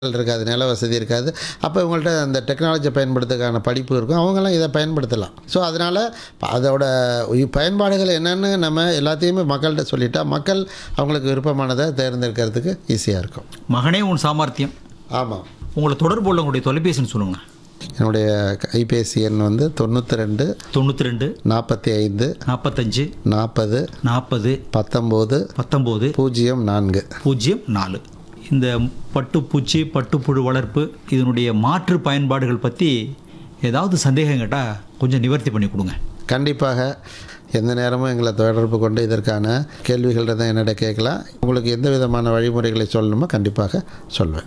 இருக்காது நில வசதி இருக்காது அப்போ இவங்கள்ட்ட அந்த டெக்னாலஜியை பயன்படுத்துறதுக்கான படிப்பு இருக்கும் அவங்கெல்லாம் இதை பயன்படுத்தலாம் ஸோ அதனால் அதோட உய்- பயன்பாடுகள் என்னென்னு நம்ம எல்லாத்தையுமே மக்கள்கிட்ட சொல்லிட்டா மக்கள் அவங்களுக்கு விருப்பமானதை தேர்ந்தெடுக்கிறதுக்கு ஈஸியாக இருக்கும் மகனே உன் சாமர்த்தியம் ஆமாம் உங்களை தொடர்பு உள்ள உங்களுடைய தொலைபேசின்னு சொல்லுங்கள் என்னுடைய கைபேசி எண் வந்து தொண்ணூற்றி ரெண்டு தொண்ணூற்றி ரெண்டு நாற்பத்தி ஐந்து நாற்பத்தஞ்சு நாற்பது நாற்பது பத்தொம்போது பத்தொம்போது பூஜ்ஜியம் நான்கு பூஜ்ஜியம் நாலு இந்த பட்டுப்பூச்சி பட்டுப்புழு வளர்ப்பு இதனுடைய மாற்று பயன்பாடுகள் பற்றி ஏதாவது சந்தேகம் கேட்டால் கொஞ்சம் நிவர்த்தி பண்ணி கொடுங்க கண்டிப்பாக எந்த நேரமும் எங்களை தொடர்பு கொண்டு இதற்கான கேள்விகள் தான் என்னிட கேட்கலாம் உங்களுக்கு எந்த விதமான வழிமுறைகளை சொல்லணுமோ கண்டிப்பாக சொல்வேன்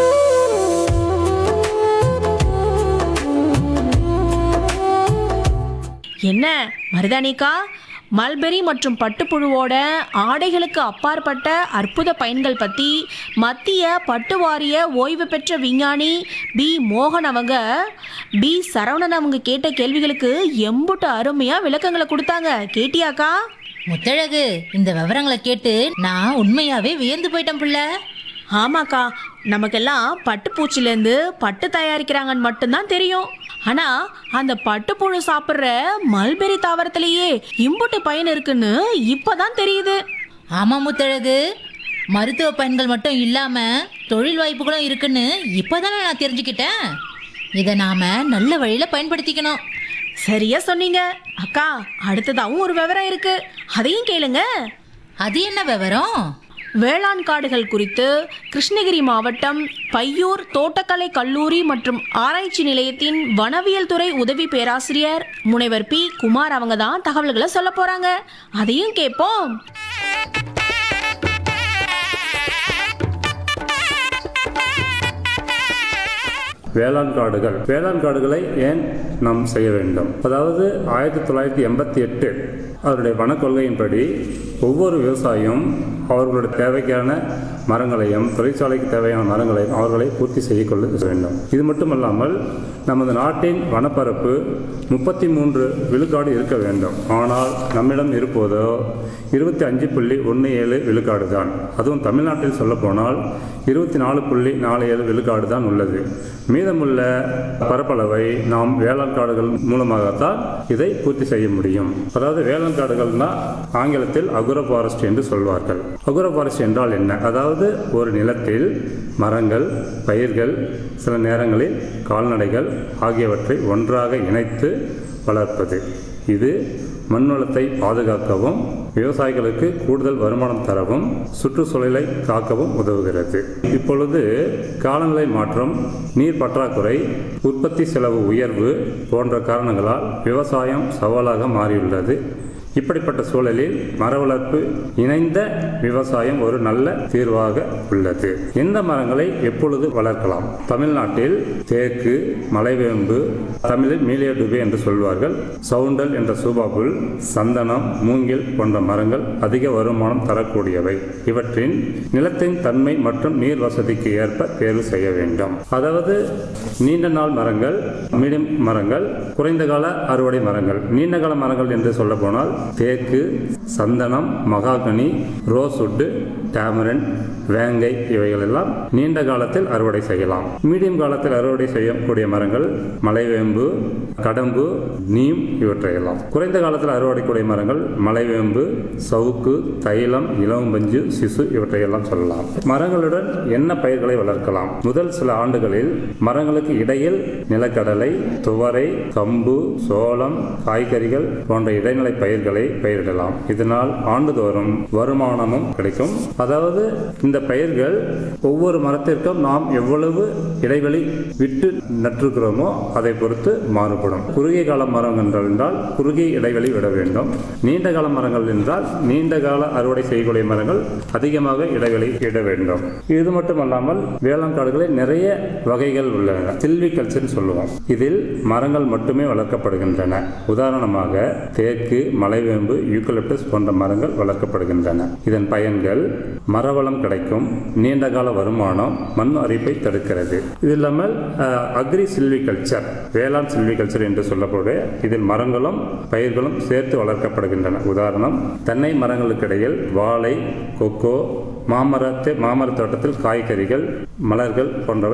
என்ன மருதானிக்கா மல்பெரி மற்றும் பட்டுப்புழுவோட ஆடைகளுக்கு அப்பாற்பட்ட அற்புத பயன்கள் பற்றி மத்திய பட்டு வாரிய ஓய்வு பெற்ற விஞ்ஞானி பி மோகன் அவங்க பி சரவணன் அவங்க கேட்ட கேள்விகளுக்கு எம்புட்டு அருமையாக விளக்கங்களை கொடுத்தாங்க கேட்டியாக்கா முத்தழகு இந்த விவரங்களை கேட்டு நான் உண்மையாவே வியந்து போயிட்டேன் புள்ள ஆமாக்கா நமக்கெல்லாம் பட்டுப்பூச்சிலேருந்து பட்டு தயாரிக்கிறாங்கன்னு மட்டும்தான் தெரியும் ஆனா அந்த பட்டுப்புழு சாப்பிட்ற மல்பெரி தாவரத்திலேயே இம்புட்டு பயன் இருக்குன்னு இப்பதான் தெரியுது ஆமா முத்தழகு மருத்துவ பயன்கள் மட்டும் இல்லாம தொழில் வாய்ப்புகளும் இருக்குன்னு இப்பதானே நான் தெரிஞ்சுக்கிட்டேன் இதை நாம நல்ல வழியில பயன்படுத்திக்கணும் சரியா சொன்னீங்க அக்கா அடுத்ததாவும் ஒரு விவரம் இருக்கு அதையும் கேளுங்க அது என்ன விவரம் வேளாண் காடுகள் குறித்து கிருஷ்ணகிரி மாவட்டம் பையூர் தோட்டக்கலை கல்லூரி மற்றும் ஆராய்ச்சி நிலையத்தின் வனவியல் துறை உதவி பேராசிரியர் முனைவர் பி குமார் அவங்க தான் தகவல்களை சொல்ல போறாங்க அதையும் கேட்போம் வேளாண் காடுகள் வேளாண் காடுகளை ஏன் நாம் செய்ய வேண்டும் அதாவது ஆயிரத்தி தொள்ளாயிரத்தி எண்பத்தி எட்டு அவருடைய வன கொள்கையின்படி ஒவ்வொரு விவசாயியும் அவர்களுடைய தேவைக்கான மரங்களையும் தொழிற்சாலைக்கு தேவையான மரங்களையும் அவர்களை பூர்த்தி செய்து கொள்ள வேண்டும் இது மட்டுமல்லாமல் நமது நாட்டின் வனப்பரப்பு முப்பத்தி மூன்று விழுக்காடு இருக்க வேண்டும் ஆனால் நம்மிடம் இருப்பதோ இருபத்தி அஞ்சு புள்ளி ஒன்று ஏழு விழுக்காடு தான் அதுவும் தமிழ்நாட்டில் சொல்லப்போனால் இருபத்தி நாலு புள்ளி நாலு ஏழு விழுக்காடு தான் உள்ளது மீதமுள்ள பரப்பளவை நாம் வேளாண் காடுகள் மூலமாகத்தான் இதை பூர்த்தி செய்ய முடியும் அதாவது வேளாண் காடுகள்னா ஆங்கிலத்தில் அகுர ஃபாரஸ்ட் என்று சொல்வார்கள் அகுர ஃபாரஸ்ட் என்றால் என்ன அதாவது ஒரு நிலத்தில் மரங்கள் பயிர்கள் சில நேரங்களில் கால்நடைகள் ஆகியவற்றை ஒன்றாக இணைத்து வளர்ப்பது இது மண் வளத்தை பாதுகாக்கவும் விவசாயிகளுக்கு கூடுதல் வருமானம் தரவும் சுற்றுச்சூழலை காக்கவும் உதவுகிறது இப்பொழுது காலநிலை மாற்றம் நீர் பற்றாக்குறை உற்பத்தி செலவு உயர்வு போன்ற காரணங்களால் விவசாயம் சவாலாக மாறியுள்ளது இப்படிப்பட்ட சூழலில் மர வளர்ப்பு இணைந்த விவசாயம் ஒரு நல்ல தீர்வாக உள்ளது எந்த மரங்களை எப்பொழுது வளர்க்கலாம் தமிழ்நாட்டில் தேக்கு மலைவேம்பு தமிழில் மீலியடுபே என்று சொல்வார்கள் சவுண்டல் என்ற சூபாபுல் சந்தனம் மூங்கில் போன்ற மரங்கள் அதிக வருமானம் தரக்கூடியவை இவற்றின் நிலத்தின் தன்மை மற்றும் நீர் வசதிக்கு ஏற்ப தேர்வு செய்ய வேண்டும் அதாவது நீண்ட நாள் மரங்கள் மீடியம் மரங்கள் குறைந்த கால அறுவடை மரங்கள் நீண்ட கால மரங்கள் என்று சொல்ல போனால் தேக்கு சந்தனம் மகாகனி ரோஸ்வுட்டு டேமரன் வேங்கை இவைகள் எல்லாம் நீண்ட காலத்தில் அறுவடை செய்யலாம் மீடியம் காலத்தில் அறுவடை செய்யக்கூடிய மரங்கள் மலைவேம்பு கடம்பு நீம் இவற்றையெல்லாம் குறைந்த காலத்தில் அறுவடைக்கூடிய மரங்கள் மலைவேம்பு சவுக்கு தைலம் இளவம்பஞ்சு சிசு இவற்றையெல்லாம் சொல்லலாம் மரங்களுடன் என்ன பயிர்களை வளர்க்கலாம் முதல் சில ஆண்டுகளில் மரங்களுக்கு இடையில் நிலக்கடலை துவரை கம்பு சோளம் காய்கறிகள் போன்ற இடைநிலை பயிர்களை பயிரிடலாம் இதனால் ஆண்டுதோறும் வருமானமும் கிடைக்கும் அதாவது இந்த பயிர்கள் ஒவ்வொரு மரத்திற்கும் நாம் எவ்வளவு இடைவெளி விட்டு நட்டிருக்கிறோமோ அதை பொறுத்து மாறுபடும் குறுகிய கால மரங்கள் என்றால் குறுகிய இடைவெளி விட வேண்டும் நீண்ட கால மரங்கள் என்றால் நீண்ட கால அறுவடை செய்யக்கூடிய மரங்கள் அதிகமாக இடைவெளி இட வேண்டும் இது மட்டுமல்லாமல் வேளாண் காடுகளில் நிறைய வகைகள் உள்ளன சில்வி கல்ச்சர் சொல்லுவோம் இதில் மரங்கள் மட்டுமே வளர்க்கப்படுகின்றன உதாரணமாக தேக்கு மலைவேம்பு யூக்கலிப்டஸ் போன்ற மரங்கள் வளர்க்கப்படுகின்றன இதன் பயன்கள் மரவளம் கிடைக்கும் நீண்ட கால வருமானம் மண் அரிப்பை தடுக்கிறது இது இல்லாமல் அக்ரி சில்விகல்ச்சர் வேளாண் சில்விகல்ச்சர் என்று சொல்லக்கூடிய இதில் மரங்களும் பயிர்களும் சேர்த்து வளர்க்கப்படுகின்றன உதாரணம் தென்னை மரங்களுக்கிடையில் வாழை கொக்கோ மாமரத்தை மாமரத் தோட்டத்தில் காய்கறிகள் மலர்கள் போன்றவை